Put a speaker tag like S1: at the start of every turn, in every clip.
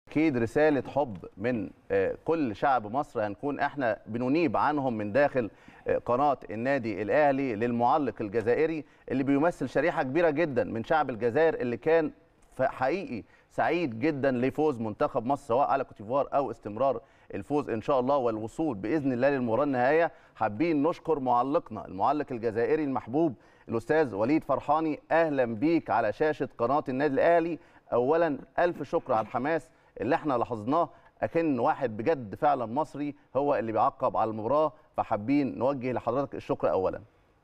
S1: اكيد رساله حب من آه، كل شعب مصر هنكون احنا بننيب عنهم من داخل آه، قناه النادي الاهلي للمعلق الجزائري اللي بيمثل شريحه كبيره جدا من شعب الجزائر اللي كان ف- حقيقي سعيد جدا لفوز منتخب مصر سواء على كوتيفوار او استمرار الفوز ان شاء الله والوصول باذن الله للمباراه النهائيه حابين نشكر معلقنا المعلق الجزائري المحبوب الاستاذ وليد فرحاني اهلا بيك على شاشه قناه النادي الاهلي اولا الف شكر على الحماس اللي احنا لاحظناه اكن واحد بجد فعلا مصري هو اللي بيعقب على المباراه فحابين نوجه لحضرتك الشكر اولا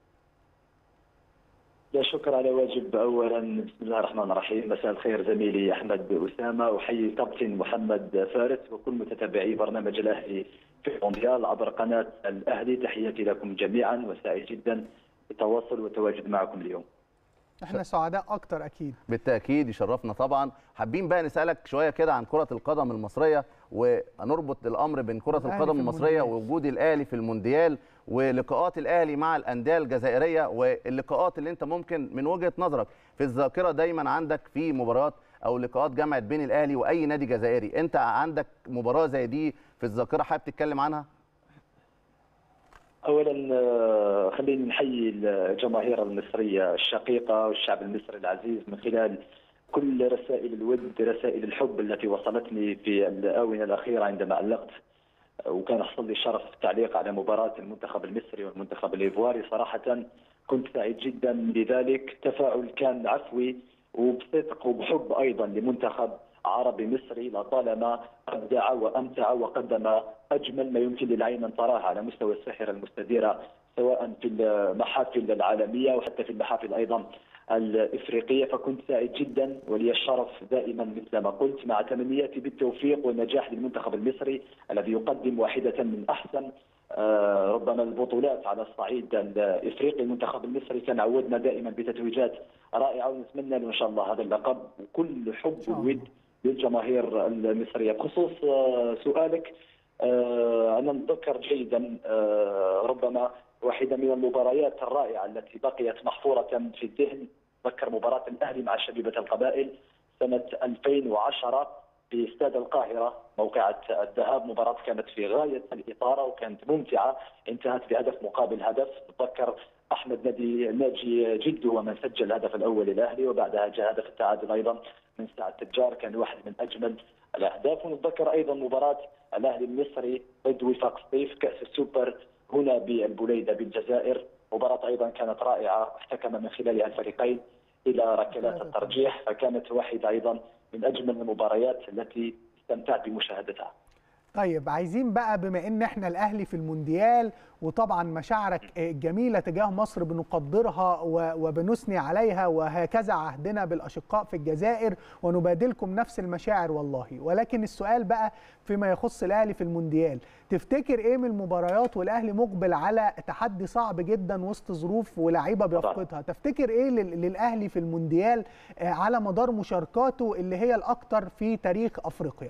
S2: لا شكر على واجب اولا بسم الله الرحمن الرحيم مساء الخير زميلي احمد اسامه احيي كابتن محمد فارس وكل متتبعي برنامج الاهلي في المونديال عبر قناه الاهلي تحياتي لكم جميعا وسعيد جدا بالتواصل والتواجد معكم اليوم.
S3: احنا سعداء اكتر اكيد
S1: بالتاكيد يشرفنا طبعا حابين بقى نسالك شويه كده عن كره القدم المصريه ونربط الامر بين كره
S3: الأهلي
S1: القدم
S3: في
S1: المصريه
S3: المونديال.
S1: ووجود الاهلي في المونديال ولقاءات الاهلي مع الانديه الجزائريه واللقاءات اللي انت ممكن من وجهه نظرك في الذاكره دايما عندك في مباريات او لقاءات جمعت بين الاهلي واي نادي جزائري انت عندك مباراه زي دي في الذاكره حابب تتكلم عنها
S2: اولا آه، خليني نحيي الجماهير المصريه الشقيقه والشعب المصري العزيز من خلال كل رسائل الود رسائل الحب التي وصلتني في الاونه الاخيره عندما علقت وكان حصل لي شرف التعليق على مباراه المنتخب المصري والمنتخب الايفواري صراحه كنت سعيد جدا بذلك تفاعل كان عفوي وبصدق وبحب ايضا لمنتخب عربي مصري لطالما ابدع وامتع وقدم اجمل ما يمكن للعين ان تراه على مستوى الساحره المستديره سواء في المحافل العالميه وحتى في المحافل ايضا الافريقيه فكنت سعيد جدا ولي الشرف دائما مثل ما قلت مع تمنياتي بالتوفيق والنجاح للمنتخب المصري الذي يقدم واحده من احسن آه، ربما البطولات على الصعيد الافريقي المنتخب المصري كان عودنا دائما بتتويجات رائعه ونتمنى له ان شاء الله هذا اللقب وكل حب
S3: شاء الله.
S2: وود للجماهير المصريه بخصوص آه، سؤالك آه، انا نتذكر جيدا آه، ربما واحده من المباريات الرائعه التي بقيت محفوره في الذهن ذكر مباراه الاهلي مع شبيبه القبائل سنه 2010 في استاد القاهره موقعة الذهاب مباراة كانت في غاية الإثارة وكانت ممتعة انتهت بهدف مقابل هدف نتذكر أحمد نادي ناجي جد هو من سجل الهدف الأول للأهلي وبعدها جاء هدف التعادل أيضا من سعد التجار كان واحد من أجمل الأهداف ونتذكر أيضا مباراة الأهلي المصري ضد وفاق سطيف كأس السوبر هنا بالبوليدة بالجزائر مباراة أيضا كانت رائعة احتكم من خلالها الفريقين إلى ركلات الترجيح فكانت واحدة أيضا من أجمل المباريات التي استمتعت بمشاهدتها
S3: طيب عايزين بقى بما ان احنا الاهلي في المونديال وطبعا مشاعرك الجميله تجاه مصر بنقدرها و- وبنثني عليها وهكذا عهدنا بالاشقاء في الجزائر ونبادلكم نفس المشاعر والله ولكن السؤال بقى فيما يخص الاهلي في المونديال تفتكر ايه من المباريات والاهلي مقبل على تحدي صعب جدا وسط ظروف ولاعيبه بيفقدها تفتكر ايه لل- للاهلي في المونديال آه، على مدار مشاركاته اللي هي الاكثر في تاريخ افريقيا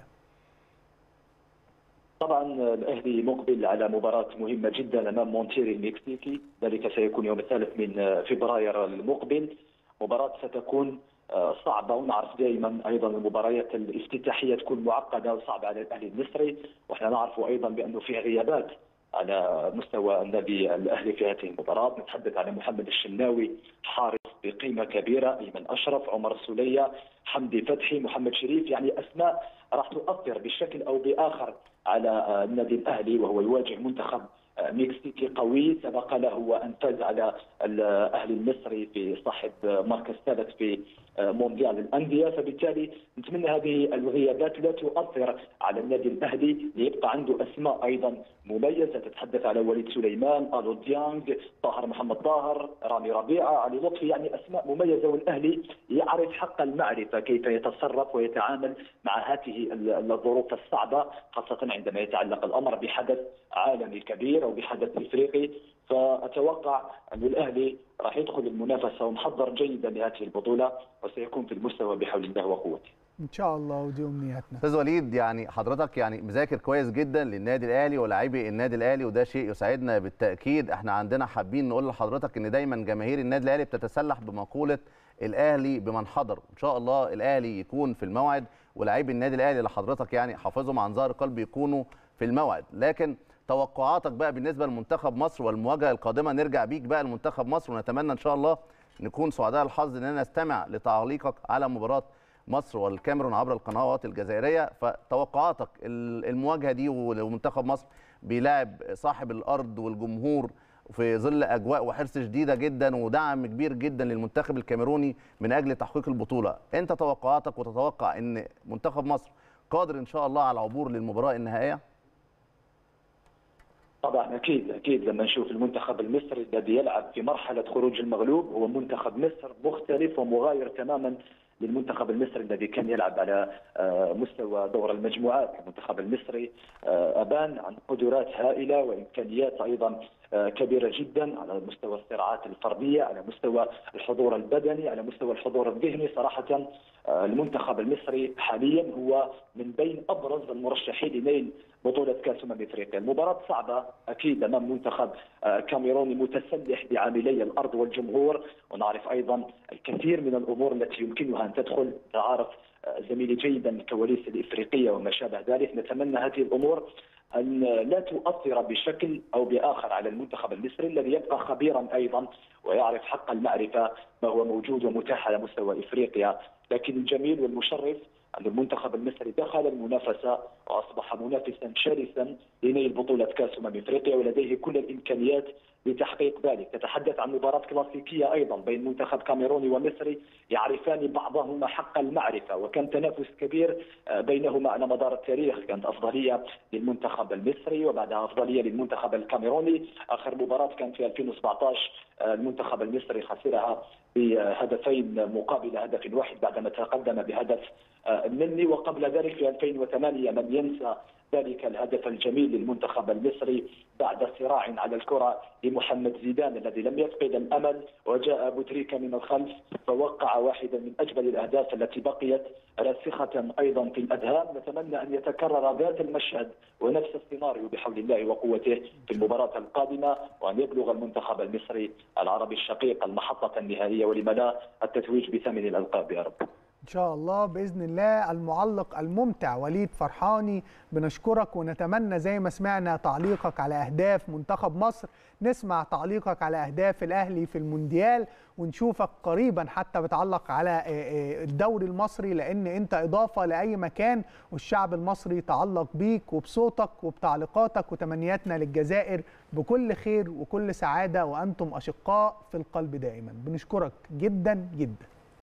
S2: طبعا الاهلي مقبل على مباراه مهمه جدا امام مونتيري المكسيكي ذلك سيكون يوم الثالث من فبراير المقبل مباراه ستكون آه، صعبه ونعرف دائما ايضا المباريات الافتتاحيه تكون معقده وصعبه على الاهلي المصري واحنا نعرف ايضا بانه فيه غيابات على مستوى النادي الاهلي في هذه المباراه نتحدث عن محمد الشناوي حارس بقيمه كبيره ايمن اشرف عمر السوليه حمدي فتحي محمد شريف يعني اسماء راح تؤثر بشكل او باخر على آه، النادي الاهلي وهو يواجه منتخب آه، مكسيكي قوي سبق له وان فاز على الاهلي المصري في صاحب آه، مركز ثالث في آه، مونديال الانديه فبالتالي نتمنى هذه الغيابات لا تؤثر على النادي الاهلي ليبقى عنده اسماء ايضا مميزه تتحدث على وليد سليمان الو ديانغ طاهر محمد طاهر رامي ربيعه علي لطفي يعني اسماء مميزه والاهلي يعرف حق المعرفه كيف يتصرف ويتعامل مع هذه الظروف الصعبه خاصه عندما يتعلق الامر بحدث عالمي كبير او بحدث افريقي فاتوقع ان الاهلي راح يدخل المنافسه ومحضر جيدا لهذه البطوله وسيكون في المستوى بحول الله وقوته.
S3: ان شاء الله ودي امنياتنا
S1: استاذ وليد يعني حضرتك يعني مذاكر كويس جدا للنادي الاهلي ولاعبي النادي الاهلي وده شيء يسعدنا بالتاكيد احنا عندنا حابين نقول لحضرتك ان دايما جماهير النادي الاهلي بتتسلح بمقوله الاهلي بمن حضر ان شاء الله الاهلي يكون في الموعد ولاعيبي النادي الاهلي اللي حضرتك يعني حافظهم عن ظهر قلب يكونوا في الموعد لكن توقعاتك بقى بالنسبه لمنتخب مصر والمواجهه القادمه نرجع بيك بقى لمنتخب مصر ونتمنى ان شاء الله نكون سعداء الحظ اننا نستمع لتعليقك على مباراه مصر والكاميرون عبر القنوات الجزائريه فتوقعاتك المواجهه دي ومنتخب مصر بيلاعب صاحب الارض والجمهور في ظل اجواء وحرص شديده جدا ودعم كبير جدا للمنتخب الكاميروني من اجل تحقيق البطوله انت توقعاتك وتتوقع ان منتخب مصر قادر ان شاء الله على العبور للمباراه النهائيه
S2: طبعا اكيد اكيد لما نشوف المنتخب المصري الذي يلعب في مرحله خروج المغلوب هو منتخب مصر مختلف ومغاير تماما للمنتخب المصري الذي كان يلعب على مستوى دور المجموعات المنتخب المصري ابان عن قدرات هائله وامكانيات ايضا كبيره جدا على مستوى الصراعات الفرديه على مستوى الحضور البدني على مستوى الحضور الذهني صراحه المنتخب المصري حاليا هو من بين ابرز المرشحين لنيل بطولة كأس أمم أفريقيا، المباراة صعبة أكيد أمام منتخب كاميروني متسلح بعاملي الأرض والجمهور، ونعرف أيضا الكثير من الأمور التي يمكنها أن تدخل، تعرف زميلي جيدا الكواليس الإفريقية وما شابه ذلك، نتمنى هذه الأمور أن لا تؤثر بشكل أو بآخر على المنتخب المصري الذي يبقى خبيرا أيضا ويعرف حق المعرفة ما هو موجود ومتاح على مستوى إفريقيا لكن الجميل والمشرف أن المنتخب المصري دخل المنافسة وأصبح منافسا شرسا لنيل بطولة كأس أمم أفريقيا ولديه كل الإمكانيات لتحقيق ذلك تتحدث عن مباراة كلاسيكية أيضا بين منتخب كاميروني ومصري يعرفان بعضهما حق المعرفة وكان تنافس كبير بينهما على مدار التاريخ كانت أفضلية للمنتخب المصري وبعدها أفضلية للمنتخب الكاميروني آخر مباراة كانت في 2017 المنتخب المصري خسرها بهدفين مقابل هدف واحد بعدما تقدم بهدف مني وقبل ذلك في 2008 من ينسى ذلك الهدف الجميل للمنتخب المصري بعد صراع على الكرة لمحمد زيدان الذي لم يفقد الأمل وجاء بوتريكا من الخلف فوقع واحدا من أجمل الأهداف التي بقيت راسخة أيضا في الأذهان نتمنى أن يتكرر ذات المشهد ونفس السيناريو بحول الله وقوته في المباراة القادمة وأن يبلغ المنتخب المصري العربي الشقيق المحطة النهائية ولم لا التتويج بثمن الألقاب يا رب
S3: ان شاء الله باذن الله المعلق الممتع وليد فرحاني بنشكرك ونتمنى زي ما سمعنا تعليقك على اهداف منتخب مصر نسمع تعليقك على اهداف الاهلي في المونديال ونشوفك قريبا حتى بتعلق على الدوري المصري لان انت اضافه لاي مكان والشعب المصري تعلق بيك وبصوتك وبتعليقاتك وتمنياتنا للجزائر بكل خير وكل سعاده وانتم اشقاء في القلب دائما بنشكرك جدا جدا